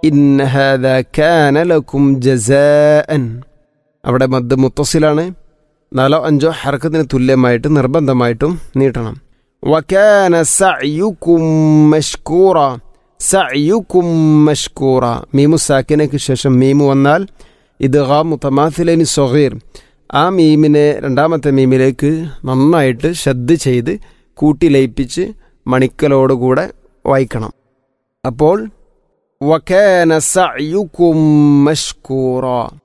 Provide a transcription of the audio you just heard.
ഇന്ന ഹാദ കാന ലക്കും ജസാഅൻ അവിടെ മദ് മുത്തസിലാണ് നാലോ അഞ്ചോ ഹർക്കത്തിന് തുല്യമായിട്ട് നിർബന്ധമായിട്ടും നീട്ടണം വക്കാന സഅയുക്കും മഷ്കൂറ സഅയുക്കും മഷ്കൂറ മീമു സാക്കിനയ്ക്ക് ശേഷം മീമു വന്നാൽ ഇത് ഹാ മുത്തമാസിലനി സൊഹീർ ആ മീമിനെ രണ്ടാമത്തെ മീമിലേക്ക് നന്നായിട്ട് ശ്രദ്ധ ചെയ്ത് കൂട്ടി ലയിപ്പിച്ച് മണിക്കലോടുകൂടെ വായിക്കണം അപ്പോൾ വക്കാന സഅയുക്കും മഷ്കൂറ